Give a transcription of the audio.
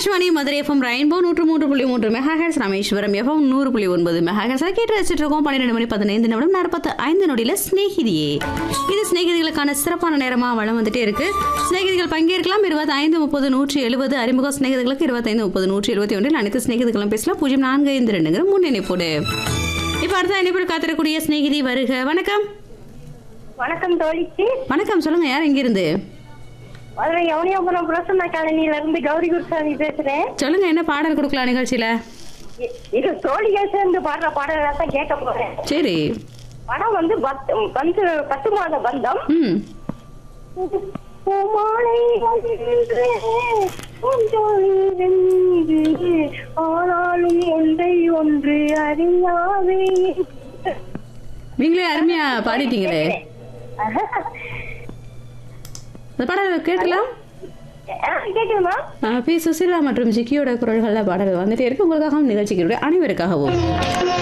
Akashvani Madurai FM rainbow நூற்று மூன்று புள்ளி மூன்று மெகாஹெட்ஸ் ராமேஸ்வரம் எஃப்எம் நூறு புள்ளி ஒன்பது மெகாஹெட்ஸ் கேட்டு வச்சுட்டு இருக்கோம் பன்னிரெண்டு மணி பதினைந்து நிமிடம் நாற்பத்து ஐந்து நொடியில் ஸ்நேகிதியே இது ஸ்நேகிதிகளுக்கான சிறப்பான நேரமாக வளம் வந்துட்டே இருக்கு ஸ்நேகிதிகள் பங்கேற்கலாம் இருபத்தி ஐந்து முப்பது நூற்றி எழுபது அறிமுக ஸ்நேகிதிகளுக்கு இருபத்தைந்து முப்பது நூற்றி எழுபத்தி ஒன்றில் அனைத்து ஸ்நேகிதிகளும் பேசலாம் பூஜ்ஜியம் நான்கு ஐந்து ரெண்டுங்கிற முன்னிணைப்போடு இப்போ அடுத்த இணைப்பில் காத்திரக்கூடிய ஸ்நேகிதி வருக வணக்கம் வணக்கம் தோழிக்கு வணக்கம் சொல்லுங்க யார் எங்கிருந்து மதுரை யவனியாபுரம் பிரசன்னா காலனியில இருந்து கௌரி குருசாமி பேசுறேன் சொல்லுங்க என்ன பாடல் கொடுக்கலாம் நிகழ்ச்சியில இ- இது தோழிகள் சேர்ந்து பாடுற பாடலை தான் கேட்க போறேன் சரி படம் வந்து பத்- வந்து பத்து மாத பந்தம் ம் பூமாலை ஒன்று, பூஞ்சோலை ரெண்டு, ஆனாலும் ஒன்றை ஒன்று அறியாவே நீங்களே அருமையா பாடிட்டீங்களே அந்த பாடல் கேட்கலாம் ஆ, கேக்குதுமா பி சுசிலா மற்றும் ஜிக்கியோட குரல்களில் பாடல் வந்துட்டே இருக்கு உங்களுக்காகவும் நிகழ்ச்சிக்கு அனைவருக்காகவும்